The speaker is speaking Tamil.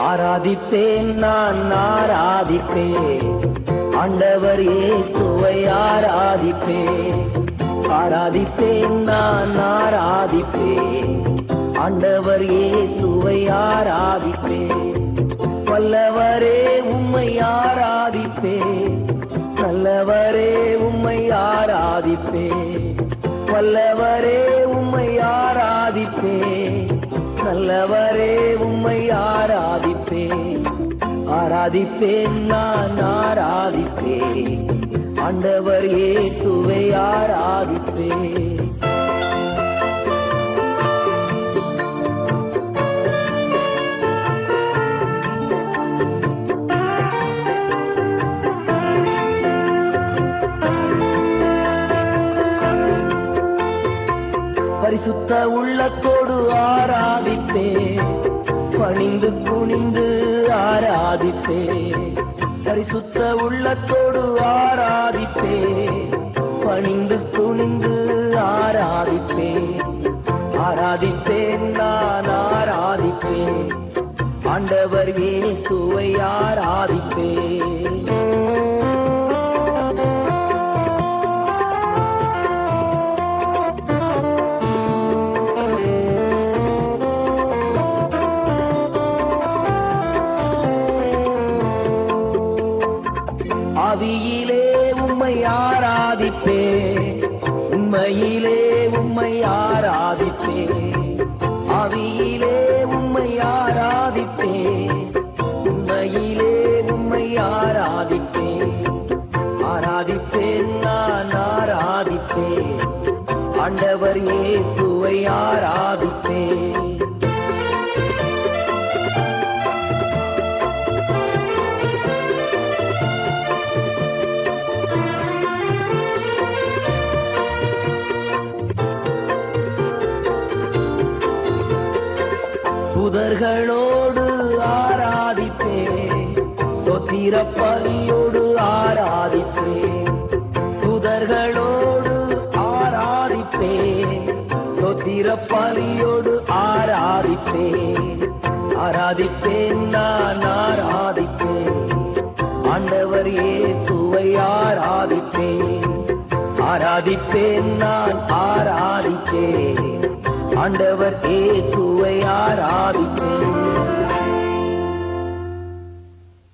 ஆராதிப்பேன் நான் ஆராதிப்பேன் ஆண்டவர் இயேசுவை ஆராதிப்பேன் ஆராதிப்பேன் நான் ஆராதிப்பேன் ஆண்டவர் இயேசுவை ஆராதிப்பேன் வல்லவரே உம்மை ஆராதிப்பேன் நல்லவரே உம்மை ஆராதிப்பேன் வல்லவரே உம்மை ஆராதிப்பேன் நல்லவரே உம்மை ஆராதிப்பேன் ஆராதிப்பேன் நான் ஆராதிப்பேன் ஆண்டவர் இயேசுவை ஆராதிப்பேன் பரிசுத்த உள்ளத்தோடு ஆராதிப்பேன் பணிந்து குனிந்து ஆராதிப்பேன் பரிசுத்த உள்ளத்தோடு ஆராதிப்பேன் பணிந்து குனிந்து ஆராதிப்பேன் ஆராதிப்பேன் நான் ஆராதிப்பேன் ஆண்டவர் இயேசுவை ஆராதிப்பேன் ஆவியிலே உம்மை ஆராதிப்பேன் உண்மையிலே உம்மை ஆராதிப்பேன் ஆவியிலே உம்மை ஆராதிப்பேன் உண்மையிலே உம்மை ஆராதிப்பேன் ஆராதிப்பேன் நான் ஆராதிப்பேன் ஆண்டவர் இயேசுவை ஆராதிப்பேன் புதர்களோடு ஆராதிப்பேன் சொத்திர பலியோடு ஆராதிப்பேன் புதர்களோடு ஆராதிப்பேன் சொத்திர பலியோடு ஆராதிப்பேன் ஆராதிப்பேன் நான் ஆராதிப்பேன் ஆண்டவர் இயேசுவை ஆராதிப்பேன் ஆராதிப்பேன் நான் ஆராதிப்பேன் ஆண்டவர் இயேசுவை ஆராதிப்பேன்